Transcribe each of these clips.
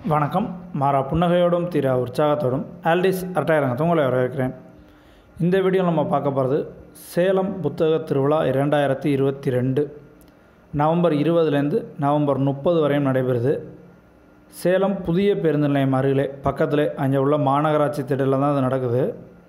வணக்கம் மாறா புன்னகையோடும் தீரா உற்சாகத்தோடும் ஆல்டிஸ் அரட்டாயிரங்கத்தை உங்களை வரவேற்கிறேன் இந்த வீடியோவில் நம்ம பார்க்க போகிறது சேலம் புத்தக திருவிழா இரண்டாயிரத்தி இருபத்தி ரெண்டு நவம்பர் இருபதுலேருந்து நவம்பர் முப்பது வரையும் நடைபெறுது சேலம் புதிய பேருந்து நிலையம் அருகிலே பக்கத்தில் அங்கே உள்ள மாநகராட்சி திடலில் தான் அது நடக்குது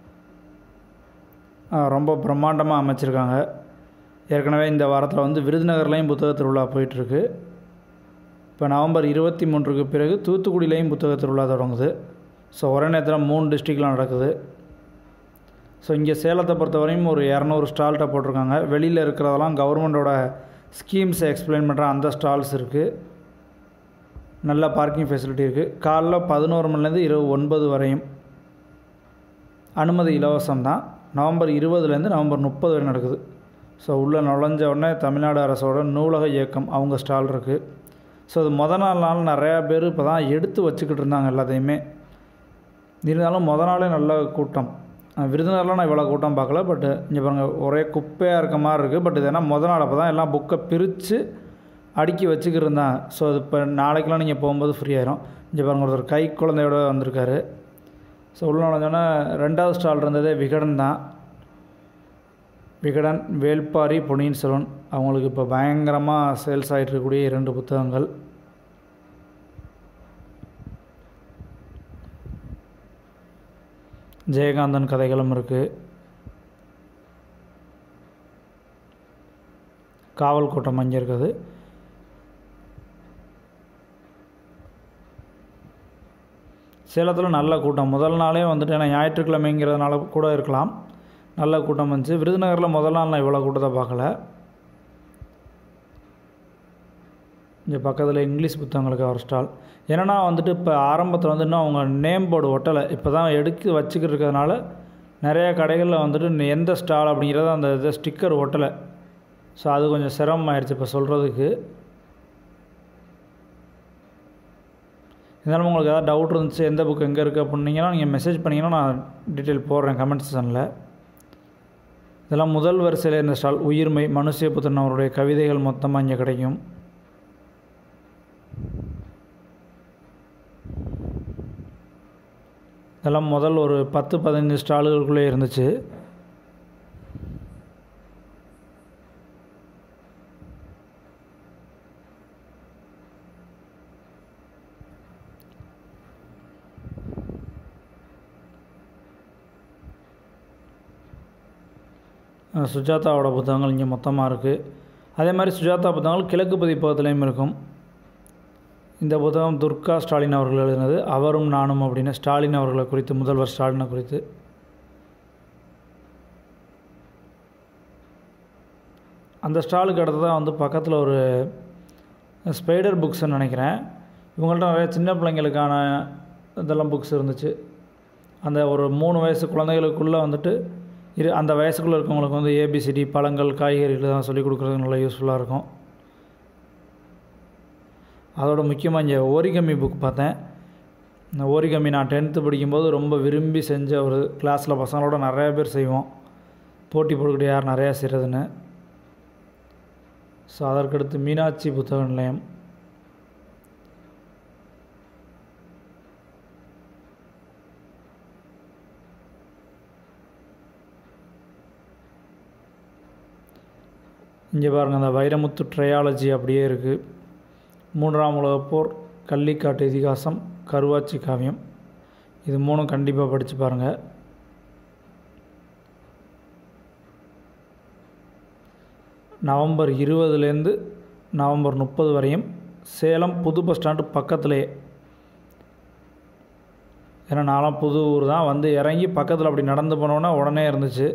ஆ, ரொம்ப பிரம்மாண்டமாக அமைச்சிருக்காங்க ஏற்கனவே இந்த வாரத்தில் வந்து விருதுநகர்லேயும் புத்தக திருவிழா போயிட்டுருக்கு இப்போ நவம்பர் இருபத்தி மூன்றுக்கு பிறகு தூத்துக்குடியிலையும் புத்தக திருவிழா தொடங்குது ஸோ ஒரே நேரத்தில் மூணு டிஸ்ட்ரிக்டில் நடக்குது ஸோ இங்கே சேலத்தை பொறுத்தவரையும் ஒரு இரநூறு ஸ்டால்கிட்ட போட்டிருக்காங்க வெளியில் இருக்கிறதெல்லாம் கவர்மெண்ட்டோட ஸ்கீம்ஸை எக்ஸ்பிளைன் பண்ணுற அந்த ஸ்டால்ஸ் இருக்குது நல்ல பார்க்கிங் ஃபெசிலிட்டி இருக்குது காலைல பதினோரு மணிலேருந்து இரவு ஒன்பது வரையும் அனுமதி இலவசம் தான் நவம்பர் இருபதுலேருந்து நவம்பர் முப்பது வரை நடக்குது ஸோ உள்ளே நுழைஞ்ச உடனே தமிழ்நாடு அரசோட நூலக இயக்கம் அவங்க ஸ்டால் இருக்குது ஸோ அது முத நாள் நாள் நிறையா பேர் இப்போ தான் எடுத்து வச்சுக்கிட்டு இருந்தாங்க எல்லாத்தையுமே இருந்தாலும் முத நாளே நல்ல கூட்டம் அஹ் விருதுநகர்லாம் நான் இவ்வளோ கூட்டம் பார்க்கல பட் இங்கே பாருங்கள் ஒரே குப்பையாக இருக்க மாதிரி இருக்குது பட் இது ஏன்னா முத நாள் அப்போ தான் எல்லாம் புக்கை பிரித்து அடுக்கி வச்சுக்கிட்டு இருந்தாங்க ஸோ அது இப்போ நாளைக்கெலாம் நீங்கள் போகும்போது ஃப்ரீ ஆயிரும் இங்கே பாருங்கள் ஒருத்தர் கை குழந்தையோட வந்திருக்காரு ஸோ உள்ள நுழைஞ்சோன்னே ரெண்டாவது ஸ்டால் இருந்ததே விகடன் தான் விகடன் வேல்பாரி பொன்னியின் செல்வன் அவங்களுக்கு இப்போ பயங்கரமாக சேல்ஸ் ஆகிட்டு இருக்கக்கூடிய இரண்டு புத்தகங்கள் ஜெயகாந்தன் கதைகளும் இருக்குது காவல் கூட்டம் அங்கே இருக்குது சேலத்தில் நல்ல கூட்டம் முதல் நாளே வந்துட்டு ஏன்னா ஞாயிற்றுக்கிழமைங்கிறதுனால கூட இருக்கலாம் நல்ல கூட்டம் வந்துச்சு விருதுநகரில் முதல் நாள் நான் இவ்வளோ கூட்டத்தை பார்க்கல இங்கே பக்கத்தில் இங்கிலீஷ் புத்தகங்களுக்கு ஒரு ஸ்டால் என்னென்னா வந்துட்டு இப்போ ஆரம்பத்தில் வந்து இன்னும் அவங்க நேம் போர்டு ஒட்டலை இப்போ தான் எடுத்து வச்சுக்கிட்டு இருக்கிறதுனால நிறைய கடைகளில் வந்துட்டு இன்னும் எந்த ஸ்டால் அப்படிங்கிறத அந்த இதை ஸ்டிக்கர் ஒட்டலை ஸோ அது கொஞ்சம் சிரமமாயிருச்சு இப்போ சொல்கிறதுக்கு இருந்தாலும் உங்களுக்கு ஏதாவது டவுட் இருந்துச்சு எந்த புக் எங்கே இருக்குது அப்படின்னீங்கன்னா நீங்கள் மெசேஜ் பண்ணிங்கன்னா நான் டீட்டெயில் போடுறேன் கமெண்ட் செக்ஷனில் இதெல்லாம் முதல் வரிசையில் இருந்த ஸ்டால் உயிர்மை மனுஷியபுத்திரன் அவருடைய கவிதைகள் மொத்தமாக இங்கே கிடைக்கும் இதெல்லாம் முதல் ஒரு பத்து பதினஞ்சு ஸ்டாலுகளுக்குள்ளே இருந்துச்சு அஹ் சுஜாதாவோட புத்தகங்கள் இங்கே மொத்தமாக இருக்குது அதே மாதிரி சுஜாதா புத்தகங்கள் கிழக்கு பதிப்பகத்துலேயும் இருக்கும் இந்த புத்தகம் துர்கா ஸ்டாலின் அவர்கள் எழுதினது அவரும் நானும் அப்படின்னு ஸ்டாலின் அவர்களை குறித்து முதல்வர் ஸ்டாலினை குறித்து அந்த ஸ்டாலுக்கு அடுத்ததான் வந்து பக்கத்தில் ஒரு ஸ்பைடர் புக்ஸ்ன்னு நினைக்கிறேன் இவங்கள்ட்ட நிறைய சின்ன பிள்ளைங்களுக்கான இதெல்லாம் புக்ஸ் இருந்துச்சு அந்த ஒரு மூணு வயசு குழந்தைகளுக்குள்ளே வந்துட்டு இரு அந்த வயசுக்குள்ளே இருக்கவங்களுக்கு வந்து ஏபிசிடி பழங்கள் காய்கறிகள் தான் சொல்லிக் கொடுக்குறது நல்லா யூஸ்ஃபுல்லாக இருக்கும் அதோட முக்கியமாக இங்கே ஓரிகமி புக் பார்த்தேன் இந்த ஓரிகமி நான் டென்த்து படிக்கும்போது ரொம்ப விரும்பி செஞ்ச ஒரு கிளாஸில் பசங்களோட நிறையா பேர் செய்வோம் போட்டி போட்டுக்கிட்டு யார் நிறையா செய்கிறதுன்னு ஸோ அதற்கடுத்து மீனாட்சி புத்தக நிலையம் இங்கே பாருங்கள் அந்த வைரமுத்து ட்ரையாலஜி அப்படியே இருக்குது மூன்றாம் உலகப் போர் கள்ளிக்காட்டு இதிகாசம் கருவாச்சி காவியம் இது மூணும் கண்டிப்பாக படித்து பாருங்கள் நவம்பர் இருபதுலேருந்து நவம்பர் முப்பது வரையும் சேலம் புது பஸ் ஸ்டாண்டு பக்கத்துலேயே ஏன்னா நான்லாம் புது ஊர் தான் வந்து இறங்கி பக்கத்தில் அப்படி நடந்து போனோன்னா உடனே இருந்துச்சு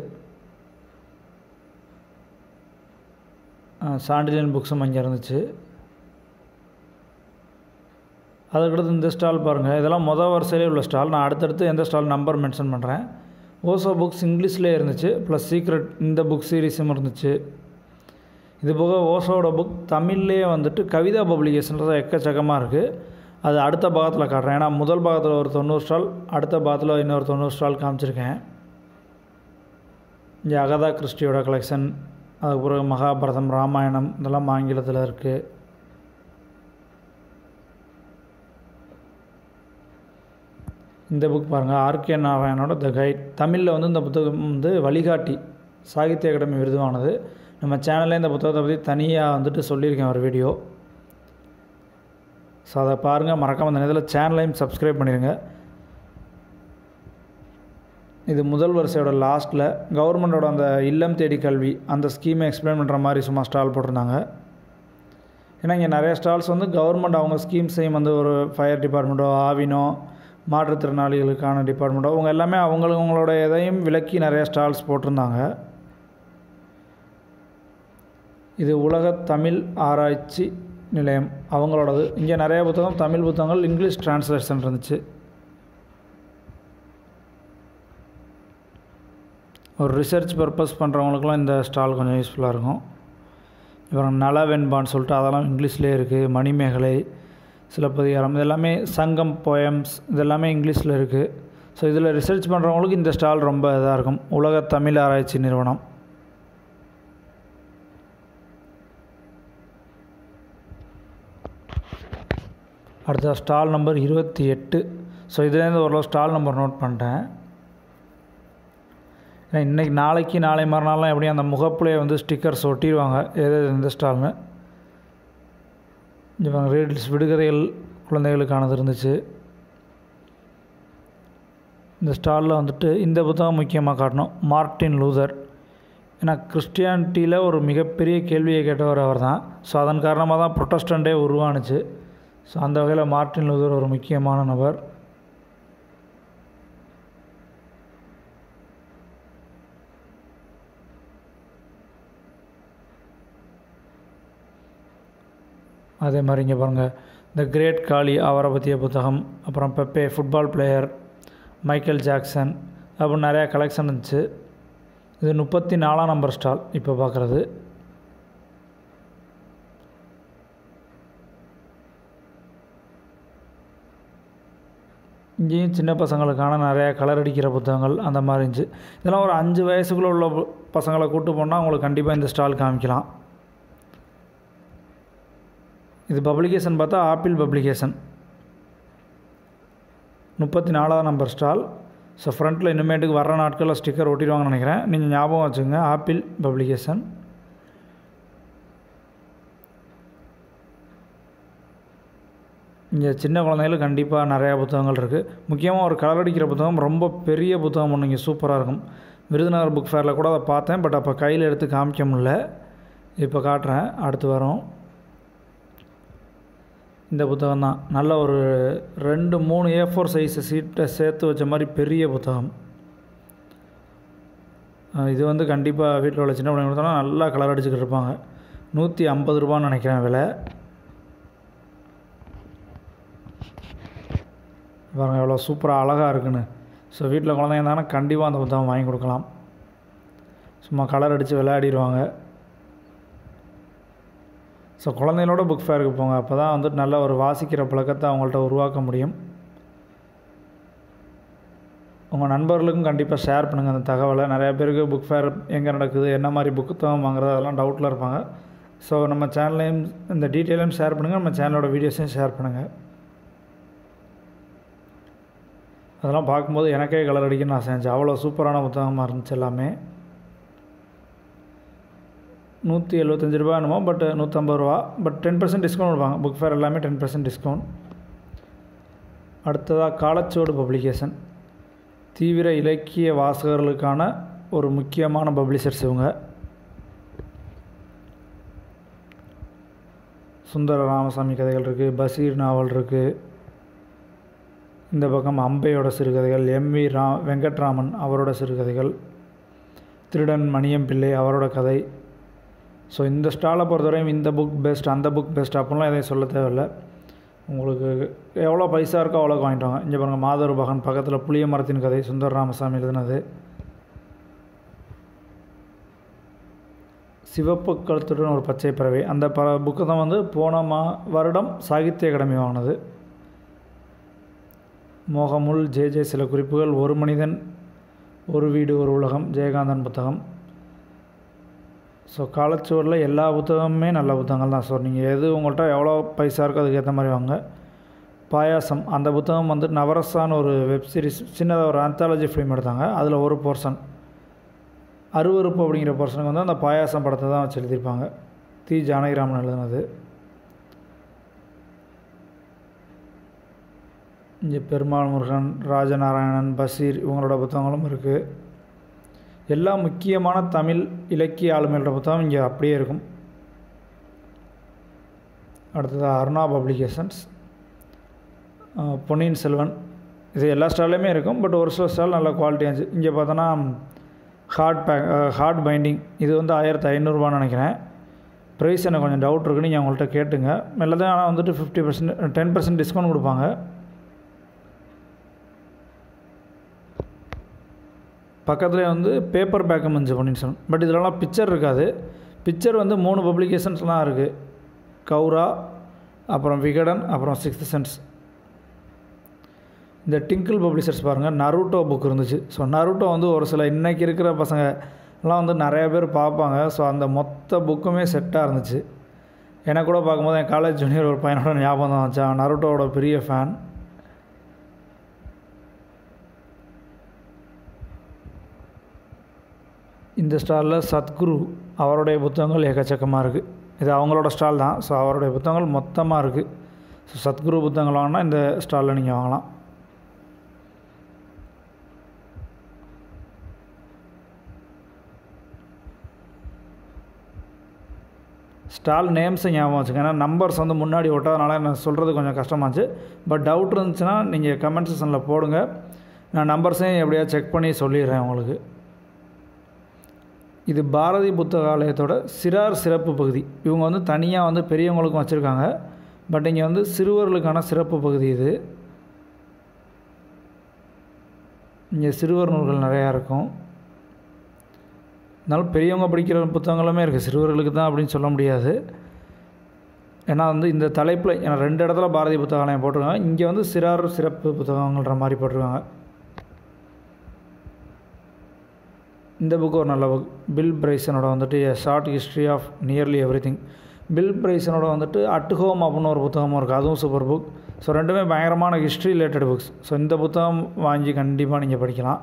சாண்டிலியன் புக்ஸும் அங்கே இருந்துச்சு அதுக்கடுத்து இந்த ஸ்டால் பாருங்கள் இதெல்லாம் மொதல் வரிசையிலே உள்ள ஸ்டால் நான் அடுத்தடுத்து எந்த ஸ்டால் நம்பர் மென்ஷன் பண்ணுறேன் ஓசோ புக்ஸ் இங்கிலீஷ்லேயே இருந்துச்சு ப்ளஸ் சீக்ரெட் இந்த புக் சீரீஸும் இருந்துச்சு இது போக ஓசோட புக் தமிழ்லேயே வந்துட்டு கவிதா பப்ளிகேஷன்றது எக்கச்சக்கமாக இருக்குது அது அடுத்த பாகத்தில் காட்டுறேன் ஏன்னா முதல் பாகத்தில் ஒரு தொண்ணூறு ஸ்டால் அடுத்த பாகத்தில் இன்னொரு தொண்ணூறு ஸ்டால் காமிச்சிருக்கேன் இங்கே அகதா கிறிஸ்டியோட கலெக்ஷன் அதுக்கு பிறகு மகாபாரதம் ராமாயணம் இதெல்லாம் ஆங்கிலத்தில் இருக்குது இந்த புக் பாருங்கள் ஆர்கே நாராயணோட த கைட் தமிழில் வந்து இந்த புத்தகம் வந்து வழிகாட்டி சாகித்ய அகாடமி விருது வாங்கினது நம்ம சேனல்லே இந்த புத்தகத்தை பற்றி தனியாக வந்துட்டு சொல்லியிருக்கேன் ஒரு வீடியோ ஸோ அதை பாருங்கள் மறக்காமல் அந்த நேரத்தில் சேனலையும் சப்ஸ்கிரைப் பண்ணிடுங்க இது முதல் வரிசையோட லாஸ்ட்டில் கவர்மெண்டோட அந்த இல்லம் தேடி கல்வி அந்த ஸ்கீமை எக்ஸ்பிளைன் பண்ணுற மாதிரி சும்மா ஸ்டால் போட்டிருந்தாங்க ஏன்னா இங்கே நிறைய ஸ்டால்ஸ் வந்து கவர்மெண்ட் அவங்க ஸ்கீம்ஸையும் வந்து ஒரு ஃபயர் டிபார்ட்மெண்ட்டோ ஆவினோ மாற்றுத்திறனாளிகளுக்கான டிபார்ட்மெண்ட்டோ அவங்க எல்லாமே அவங்களோட எதையும் விலக்கி நிறைய ஸ்டால்ஸ் போட்டிருந்தாங்க இது உலக தமிழ் ஆராய்ச்சி நிலையம் அவங்களோடது இங்கே நிறைய புத்தகம் தமிழ் புத்தகங்கள் இங்கிலீஷ் டிரான்ஸ்லேஷன் இருந்துச்சு ஒரு ரிசர்ச் பர்பஸ் பண்ணுறவங்களுக்குலாம் இந்த ஸ்டால் கொஞ்சம் யூஸ்ஃபுல்லாக இருக்கும் இவங்க நலவெண்பான்னு சொல்லிட்டு அதெல்லாம் இங்கிலீஷ்லேயே இருக்குது மணிமேகலை சிலப்பதிகாரம் இதெல்லாமே சங்கம் போயம்ஸ் இதெல்லாமே இங்கிலீஷில் இருக்குது ஸோ இதில் ரிசர்ச் பண்ணுறவங்களுக்கு இந்த ஸ்டால் ரொம்ப இதாக இருக்கும் உலக தமிழ் ஆராய்ச்சி நிறுவனம் அடுத்த ஸ்டால் நம்பர் இருபத்தி எட்டு ஸோ இதுலேருந்து ஓரளவு ஸ்டால் நம்பர் நோட் பண்ணிட்டேன் ஏன்னா இன்றைக்கி நாளைக்கு நாளை மறுநாள்லாம் எப்படியும் அந்த முகப்புலையை வந்து ஸ்டிக்கர்ஸ் ஒட்டிடுவாங்க எது எது எந்த ஸ்டால்னு இவங்க ரீல்ஸ் விடுகதைகள் குழந்தைகளுக்கானது இருந்துச்சு இந்த ஸ்டாலில் வந்துட்டு இந்த புத்தகம் முக்கியமாக காட்டணும் மார்ட்டின் லூதர் ஏன்னா கிறிஸ்டியானிட்டியில் ஒரு மிகப்பெரிய கேள்வியை கேட்டவர் அவர் தான் ஸோ அதன் காரணமாக தான் ப்ரொட்டஸ்டண்ட்டே உருவானுச்சு ஸோ அந்த வகையில் மார்ட்டின் லூதர் ஒரு முக்கியமான நபர் அதே மாதிரி இங்கே பாருங்கள் த கிரேட் காளி அவரை பற்றிய புத்தகம் அப்புறம் பெப்பே ஃபுட்பால் பிளேயர் மைக்கேல் ஜாக்சன் அப்படின்னு நிறையா கலெக்ஷன் இருந்துச்சு இது முப்பத்தி நாலாம் நம்பர் ஸ்டால் இப்போ பார்க்குறது இங்கேயும் சின்ன பசங்களுக்கான நிறையா கலர் அடிக்கிற புத்தகங்கள் அந்த மாதிரி இருந்துச்சு இதெல்லாம் ஒரு அஞ்சு வயசுக்குள்ளே உள்ள பசங்களை கூப்பிட்டு போனால் அவங்களுக்கு கண்டிப்பாக இந்த ஸ்டால் காமிக்கலாம் இது பப்ளிகேஷன் பார்த்தா ஆப்பிள் பப்ளிகேஷன் முப்பத்தி நாலாவது நம்பர் ஸ்டால் ஸோ ஃப்ரண்ட்டில் இனிமேட்டுக்கு வர நாட்களில் ஸ்டிக்கர் ஒட்டிடுவாங்கன்னு நினைக்கிறேன் நீங்கள் ஞாபகம் வச்சுங்க ஆப்பிள் பப்ளிகேஷன் இங்கே சின்ன குழந்தைகளுக்கு கண்டிப்பாக நிறையா புத்தகங்கள் இருக்குது முக்கியமாக ஒரு கலர் அடிக்கிற புத்தகம் ரொம்ப பெரிய புத்தகம் ஒன்று இங்கே சூப்பராக இருக்கும் விருதுநகர் புக் ஃபேரில் கூட அதை பார்த்தேன் பட் அப்போ கையில் எடுத்து காமிக்க முடில இப்போ காட்டுறேன் அடுத்து வரும் இந்த புத்தகம் தான் நல்ல ஒரு ரெண்டு மூணு ஏ ஃபோர் சைஸ் சீட்டை சேர்த்து வச்ச மாதிரி பெரிய புத்தகம் இது வந்து கண்டிப்பாக வீட்டில் உள்ள சின்ன பிள்ளைங்க கொடுத்தோன்னா நல்லா கலர் அடிச்சுக்கிட்டு இருப்பாங்க நூற்றி ஐம்பது ரூபான்னு நினைக்கிறேன் விலை பாருங்கள் எவ்வளோ சூப்பராக அழகாக இருக்குன்னு ஸோ வீட்டில் குழந்தைங்க இருந்தாங்கன்னா கண்டிப்பாக அந்த புத்தகம் வாங்கி கொடுக்கலாம் சும்மா கலர் அடித்து விளையாடிடுவாங்க ஸோ குழந்தைகளோட புக் ஃபேருக்கு போங்க அப்போ தான் வந்துட்டு நல்ல ஒரு வாசிக்கிற பழக்கத்தை அவங்கள்ட்ட உருவாக்க முடியும் உங்கள் நண்பர்களுக்கும் கண்டிப்பாக ஷேர் பண்ணுங்கள் அந்த தகவலை நிறையா பேருக்கு புக் ஃபேர் எங்கே நடக்குது என்ன மாதிரி புத்தகம் வாங்குறது அதெல்லாம் டவுட்டில் இருப்பாங்க ஸோ நம்ம சேனல்லையும் இந்த டீட்டெயிலையும் ஷேர் பண்ணுங்கள் நம்ம சேனலோட வீடியோஸையும் ஷேர் பண்ணுங்கள் அதெல்லாம் பார்க்கும்போது எனக்கே கலர் அடிக்கணும்னு ஆசை இருந்துச்சு அவ்வளோ சூப்பரான புத்தகமாக இருந்துச்சு எல்லாமே நூற்றி எழுபத்தஞ்சி ரூபா என்னமோ பட் நூற்றம்பது ரூபா பட் டென் பர்சன்ட் டிஸ்கவுண்ட் கொடுப்பாங்க புக் ஃபேர் எல்லாமே டென் பர்சன்ட் டிஸ்கவுண்ட் அடுத்ததாக காலச்சோடு பப்ளிகேஷன் தீவிர இலக்கிய வாசகர்களுக்கான ஒரு முக்கியமான பப்ளிஷர்ஸ் இவங்க சுந்தர ராமசாமி கதைகள் இருக்குது பஷீர் நாவல் இருக்குது இந்த பக்கம் அம்பையோட சிறுகதைகள் எம் வி ரா வெங்கட்ராமன் அவரோட சிறுகதைகள் திருடன் மணியம் பிள்ளை அவரோட கதை ஸோ இந்த ஸ்டாலை பொறுத்தவரையும் இந்த புக் பெஸ்ட் அந்த புக் பெஸ்ட் அப்படிலாம் எதையும் சொல்ல தேவையில்லை உங்களுக்கு எவ்வளோ பைசா இருக்கோ அவ்வளோக்கு வாங்கிட்டு வாங்க இங்கே பாருங்கள் மாதவர் பகன் பக்கத்தில் புளிய மரத்தின் கதை சுந்தர ராமசாமி எழுதினது சிவப்பு கழுத்துடன் ஒரு பச்சை பறவை அந்த ப புக்கு தான் வந்து போன மா வருடம் சாகித்ய அகாடமி வாங்கினது மோகமுல் ஜே ஜே சில குறிப்புகள் ஒரு மனிதன் ஒரு வீடு ஒரு உலகம் ஜெயகாந்தன் புத்தகம் ஸோ காலச்சுவரில் எல்லா புத்தகமுமே நல்ல புத்தகங்கள் தான் ஸோ நீங்கள் எது உங்கள்கிட்ட எவ்வளோ பைசா இருக்கோ அதுக்கேற்ற மாதிரி வாங்க பாயாசம் அந்த புத்தகம் வந்து நவரசான்னு ஒரு வெப் சீரிஸ் சின்னதாக ஒரு ஆந்தாலஜி ஃபிலிம் எடுத்தாங்க அதில் ஒரு போர்ஷன் அருவறுப்பு அப்படிங்கிற போர்ஷனுக்கு வந்து அந்த பாயாசம் படத்தை தான் வச்சு எழுதியிருப்பாங்க தி ஜானகிராமன் எழுதுனது இங்கே பெருமாள் முருகன் ராஜநாராயணன் பஷீர் இவங்களோட புத்தகங்களும் இருக்குது எல்லா முக்கியமான தமிழ் இலக்கிய ஆளுமையோட புத்தகம் இங்கே அப்படியே இருக்கும் அடுத்தது அருணா பப்ளிகேஷன்ஸ் பொன்னியின் செல்வன் இது எல்லா ஸ்டால்லையுமே இருக்கும் பட் ஒரு சில ஸ்டால் நல்ல குவாலிட்டி இருந்துச்சு இங்கே பார்த்தோன்னா ஹார்ட் பேக் ஹார்ட் பைண்டிங் இது வந்து ஆயிரத்தி ஐநூறுரூவான்னு நினைக்கிறேன் ப்ரைஸ் எனக்கு கொஞ்சம் டவுட் இருக்குது நீங்கள் அவங்கள்ட்ட கேட்டுங்க எல்லாத்தையும் ஆனால் வந்துட்டு fifty percent ten percent discount கொடுப்பாங்க பக்கத்துலேயே வந்து பேப்பர் பேக்கும் இருந்துச்சு பொன்னியின் செல்வன் பட் இதிலலாம் பிக்சர் இருக்காது பிக்சர் வந்து மூணு பப்ளிகேஷன்ஸ்லாம் இருக்குது கௌரா அப்புறம் விகடன் அப்புறம் சிக்ஸ்த் சென்ஸ் இந்த டிங்கிள் பப்ளிஷர்ஸ் பாருங்கள் நருட்டோ புக் இருந்துச்சு ஸோ நருட்டோ வந்து ஒரு சில இன்றைக்கி இருக்கிற பசங்க எல்லாம் வந்து நிறைய பேர் பார்ப்பாங்க ஸோ அந்த மொத்த புக்குமே செட்டாக இருந்துச்சு எனக்கு கூட பார்க்கும்போது என் காலேஜ் ஜூனியர் ஒரு பையனோட ஞாபகம் தான் வச்சான் நருட்டோவோட பெரிய ஃபேன் இந்த ஸ்டாலில் சத்குரு அவருடைய புத்தகங்கள் ஏக்கச்சக்கமாக இருக்குது இது அவங்களோட ஸ்டால் தான் ஸோ அவருடைய புத்தகங்கள் மொத்தமாக இருக்குது ஸோ சத்குரு புத்தகங்கள் வாங்கினா இந்த ஸ்டாலில் நீங்கள் வாங்கலாம் ஸ்டால் நேம்ஸை ஞாபகம் வச்சுங்க ஏன்னா நம்பர்ஸ் வந்து முன்னாடி ஒட்டாதனால நான் சொல்கிறது கொஞ்சம் கஷ்டமாச்சு பட் டவுட் இருந்துச்சுன்னா நீங்கள் கமெண்ட் செக்ஷனில் போடுங்க நான் நம்பர்ஸையும் எப்படியா செக் பண்ணி சொல்லிடுறேன் உங்களுக்கு இது பாரதி புத்தகாலயத்தோட சிறார் சிறப்பு பகுதி இவங்க வந்து தனியாக வந்து பெரியவங்களுக்கும் வச்சுருக்காங்க பட் இங்கே வந்து சிறுவர்களுக்கான சிறப்பு பகுதி இது இங்கே சிறுவர் நூல்கள் நிறையா இருக்கும் அதனால பெரியவங்க படிக்கிற புத்தகங்களுமே இருக்குது சிறுவர்களுக்கு தான் அப்படின்னு சொல்ல முடியாது ஏன்னா வந்து இந்த தலைப்பில் ஏன்னா ரெண்டு இடத்துல பாரதி புத்தகாலயம் போட்டிருக்காங்க இங்கே வந்து சிறார் சிறப்பு புத்தகங்கள்ன்ற மாதிரி போட்டிருக்காங்க இந்த புக்கு ஒரு நல்ல புக் பில் பிரைசனோட வந்துட்டு a short history of nearly everything Bill பிரைசனோட வந்துட்டு அட் ஹோம் அப்படின்னு ஒரு புத்தகமும் இருக்குது அதுவும் சூப்பர் புக் ஸோ ரெண்டுமே பயங்கரமான ஹிஸ்ட்ரி ரிலேட்டட் புக்ஸ் ஸோ இந்த புத்தகம் வாங்கி கண்டிப்பாக நீங்கள் படிக்கலாம்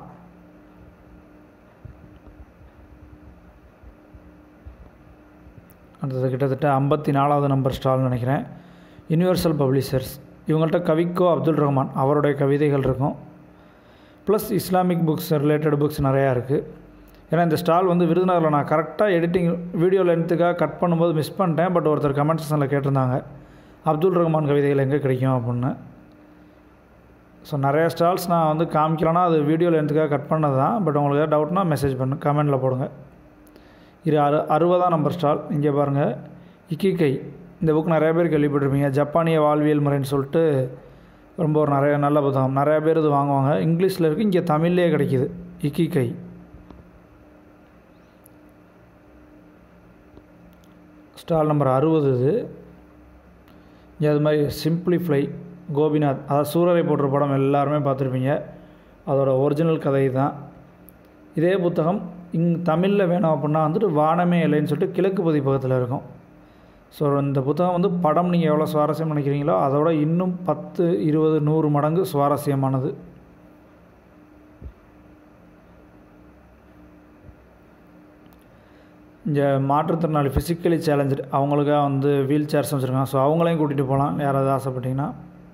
அடுத்தது கிட்டத்தட்ட ஐம்பத்தி நாலாவது நம்பர் ஸ்டால்னு நினைக்கிறேன் யூனிவர்சல் பப்ளிஷர்ஸ் இவங்கள்ட்ட கவிக்கோ அப்துல் ரஹ்மான் அவருடைய கவிதைகள் இருக்கும் plus Islamic books related books நிறையா இருக்குது ஏன்னா இந்த ஸ்டால் வந்து விருதுநகரில் நான் கரெக்டாக எடிட்டிங் வீடியோ லென்த்துக்காக கட் பண்ணும்போது மிஸ் பண்ணிட்டேன் பட் ஒருத்தர் கமெண்ட் செக்ஷனில் கேட்டிருந்தாங்க அப்துல் ரஹ்மான் கவிதைகள் எங்கே கிடைக்கும் அப்படின்னு ஸோ நிறைய ஸ்டால்ஸ் நான் வந்து காமிக்கலன்னா அது வீடியோ லென்த்துக்காக கட் பண்ணது தான் பட் உங்களுக்கு ஏதாவது டவுட்னா மெசேஜ் பண்ணு கமெண்டில் போடுங்க இது அறு அறுபதாம் நம்பர் ஸ்டால் இங்கே பாருங்கள் இக்கிகை இந்த புக் நிறைய பேர் கேள்விப்பட்டிருப்பீங்க ஜப்பானிய வாழ்வியல் முறைன்னு சொல்லிட்டு ரொம்ப ஒரு நிறைய நல்ல புத்தகம் நிறைய பேர் இது வாங்குவாங்க இங்கிலீஷில் இருக்குது இங்கே தமிழ்லேயே கிடைக்கிது இக்கிகை ஸ்டால் நம்பர் அறுபது இது இங்கே அது மாதிரி சிம்பிளிஃப்ளை கோபிநாத் அதாவது சூரரை போடுற படம் எல்லாருமே பார்த்துருப்பீங்க அதோட ஒரிஜினல் கதை தான் இதே புத்தகம் இங் தமிழில் வேணும் அப்படின்னா வந்துட்டு வானமே இல்லைன்னு சொல்லிட்டு கிழக்கு பதிப்பகத்தில் இருக்கும் ஸோ இந்த புத்தகம் வந்து படம் நீங்கள் எவ்வளோ சுவாரஸ்யம் நினைக்கிறீங்களோ அதோட இன்னும் பத்து இருபது நூறு மடங்கு சுவாரஸ்யமானது இங்கே மாற்றுத்திறனாளி ஃபிசிக்கலி சேலஞ்சு அவங்களுக்காக வந்து வீல் சேர்ஸ் வச்சுருக்காங்க ஸோ அவங்களையும் கூட்டிகிட்டு போகலாம் யாராவது ஆசைப்பட்டீங்கன்னா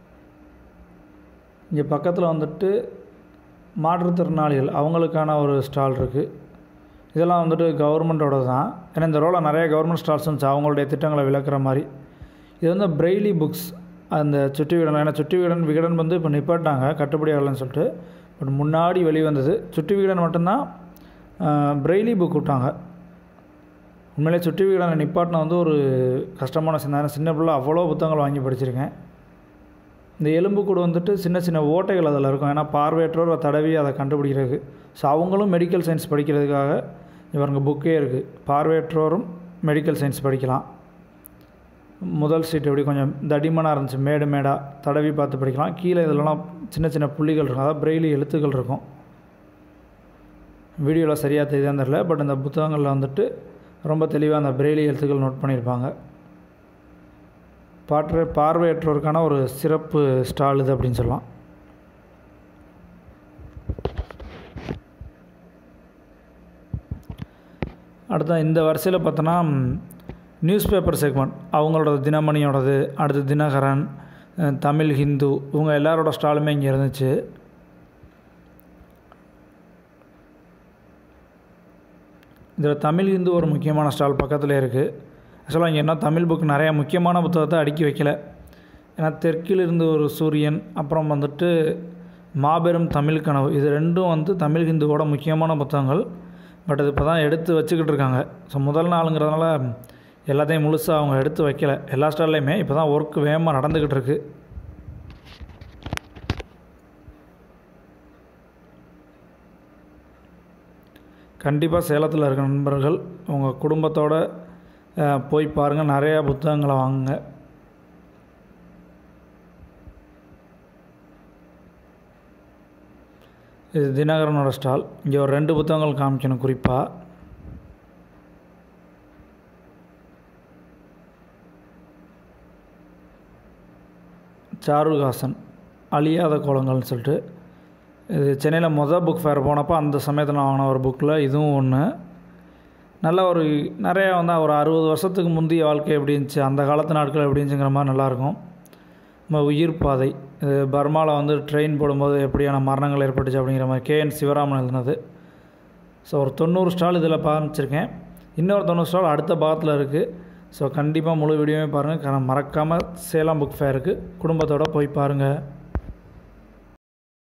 இங்கே பக்கத்தில் வந்துட்டு மாற்றுத்திறனாளிகள் அவங்களுக்கான ஒரு ஸ்டால் இருக்குது இதெல்லாம் வந்துட்டு கவர்மெண்ட்டோட தான் ஏன்னா இந்த ரோவில் நிறைய கவர்மெண்ட் ஸ்டால்ஸ் இருந்துச்சு அவங்களுடைய திட்டங்களை விளக்குற மாதிரி இது வந்து பிரெய்லி புக்ஸ் அந்த சுட்டி வீடன் ஏன்னா சுட்டி வீடன் விகடன் வந்து இப்போ நிப்பாட்டாங்க கட்டுப்படி ஆகலைன்னு சொல்லிட்டு பட் முன்னாடி வெளிவந்தது சுட்டி விகடன் மட்டும்தான் பிரெய்லி புக் விட்டாங்க உண்மையிலே சுட்டி விகடனை நிப்பாட்டின வந்து ஒரு கஷ்டமான சின்ன சின்ன பிள்ளை அவ்வளோ புத்தகங்கள் வாங்கி படிச்சிருக்கேன் இந்த எலும்புக்கூடு வந்துட்டு சின்ன சின்ன ஓட்டைகள் அதில் இருக்கும் ஏன்னா பார்வையற்றோர் தடவி அதை கண்டுபிடிக்கிறதுக்கு ஸோ அவங்களும் மெடிக்கல் சயின்ஸ் படிக்கிறதுக்காக இவங்க புக்கே இருக்குது பார்வையற்றோரும் மெடிக்கல் சயின்ஸ் படிக்கலாம் முதல் சீட் எப்படி கொஞ்சம் தடிமனாக இருந்துச்சு மேடு மேடாக தடவி பார்த்து படிக்கலாம் கீழே இதிலலாம் சின்ன சின்ன புள்ளிகள் இருக்கும் அதாவது பிரெய்லி எழுத்துக்கள் இருக்கும் வீடியோவில் சரியாக தெரியுதான்னு தெரில பட் இந்த புத்தகங்களில் வந்துட்டு ரொம்ப தெளிவாக அந்த பிரெய்லி எழுத்துக்கள் நோட் பண்ணியிருப்பாங்க பாற்ற பார்வையற்றோருக்கான ஒரு சிறப்பு ஸ்டால் இது அப்படின்னு சொல்லலாம் அடுத்த இந்த வரிசையில் பார்த்தோன்னா நியூஸ் பேப்பர் செக்மெண்ட் அவங்களோட தினமணியோடது அடுத்து தினகரன் அஹ், தமிழ் ஹிந்து இவங்க எல்லாரோட ஸ்டாலுமே இங்கே இருந்துச்சு இதில் தமிழ் ஹிந்து ஒரு முக்கியமான ஸ்டால் பக்கத்தில் இருக்குது ஆக்சுவலாக இங்கே என்ன தமிழ் புக் நிறையா முக்கியமான புத்தகத்தை அடுக்கி வைக்கல ஏன்னா தெற்கிலிருந்து ஒரு சூரியன் அப்புறம் வந்துட்டு மாபெரும் தமிழ் கனவு இது ரெண்டும் வந்து தமிழ் ஹிந்துவோட முக்கியமான புத்தகங்கள் பட் அது இப்போ தான் எடுத்து வச்சுக்கிட்டு இருக்காங்க ஸோ முதல் நாளுங்கிறதுனால எல்லாத்தையும் முழுசாக அவங்க எடுத்து வைக்கல எல்லா ஸ்டால்லையுமே இப்போ தான் ஒர்க் வேகமாக நடந்துக்கிட்டு இருக்கு கண்டிப்பாக சேலத்தில் இருக்க நண்பர்கள் உங்கள் குடும்பத்தோடு போய் பாருங்கள் நிறையா புத்தகங்களை வாங்குங்க இது தினகரனோட ஸ்டால் இங்கே ஒரு ரெண்டு புத்தகங்கள் காமிக்கணும் குறிப்பாக சாருஹாசன் அழியாத கோலங்கள்னு சொல்லிட்டு இது சென்னையில் மொதல் புக் ஃபேர் போனப்போ அந்த சமயத்தில் நான் வாங்கின ஒரு புக்கில் இதுவும் ஒன்று நல்ல ஒரு நிறையா வந்து ஒரு அறுபது வருஷத்துக்கு முந்தைய வாழ்க்கை எப்படி இருந்துச்சு அந்த காலத்து நாட்கள் எப்படி இருந்துச்சுங்கிற மாதிரி நல்லாயிருக்கும் நம்ம உயிர் பாதை இது பர்மாவில் வந்து ட்ரெயின் போடும்போது எப்படியான மரணங்கள் ஏற்பட்டுச்சு அப்படிங்கிற மாதிரி கேஎன் சிவராமன் எழுதினது ஸோ ஒரு தொண்ணூறு ஸ்டால் இதில் காமிச்சிருக்கேன் இன்னொரு தொண்ணூறு ஸ்டால் அடுத்த பாகத்தில் இருக்குது ஸோ கண்டிப்பாக முழு வீடியோவே பாருங்கள் மறக்காமல் சேலம் புக் ஃபேருக்கு குடும்பத்தோடு போய் பாருங்கள்